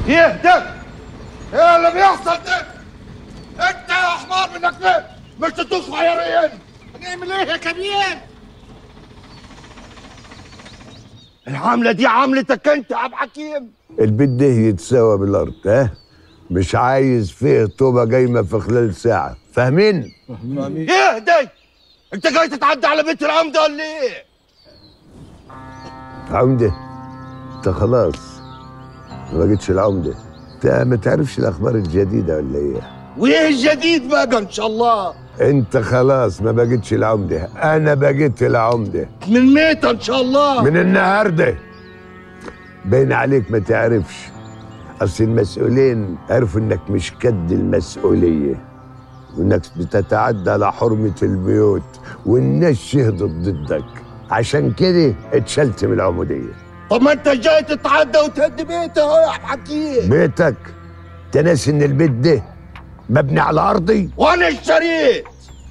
ايه ده؟ ايه اللي بيحصل ده؟ انت يا حمار منك ليه؟ مش تدوس عيارين هنعمل ايه يا كبير؟ العاملة دي عاملتك انت يا عبد حكيم البيت ده يتساوى بالارض ها مش عايز فيه طوبة جايمة في خلال ساعة فاهمين؟ ايه ده؟ انت جاي تتعدى على بيت العمدة ولا ايه؟ عمدة انت خلاص ما بقتش العمدة انت ما تعرفش الاخبار الجديدة ولا ايه؟ وايه الجديد بقى ان شاء الله؟ انت خلاص ما بقتش العمدة انا بقيت العمدة من ميتة ان شاء الله من النهاردة باين عليك ما تعرفش اصل المسؤولين عرفوا انك مش قد المسؤولية وانك بتتعدى على حرمة البيوت والناس شهدت ضدك عشان كده اتشلت من العمودية طب ما انت جاي تتعدى وتهدي بيتي اهو يا عبد حكيم بيتك تناسي ان البيت ده مبني على ارضي وانا اشتريت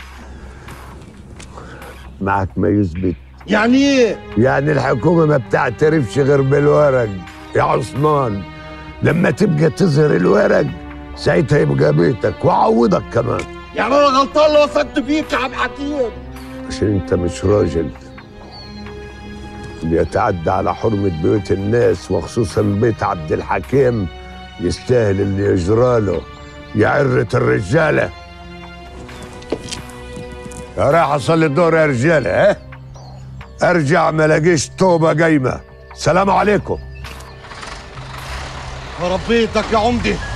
معك ما يثبت يعني ايه؟ يعني الحكومة ما بتعترفش غير بالورق يا عثمان لما تبقى تظهر الورق ساعتها يبقى بيتك وعوضك كمان يعني انا غلطان اللي وثقت فيك يا عبد حكيم عشان انت مش راجل اللي يتعدى على حرمة بيوت الناس وخصوصا بيت عبد الحكيم يستاهل اللي يجراله يعرة الرجالة يا رايح اصلي الدور يا رجالة ها ارجع ما لاقيش توبة قايمة سلام عليكم ربيتك يا عمدي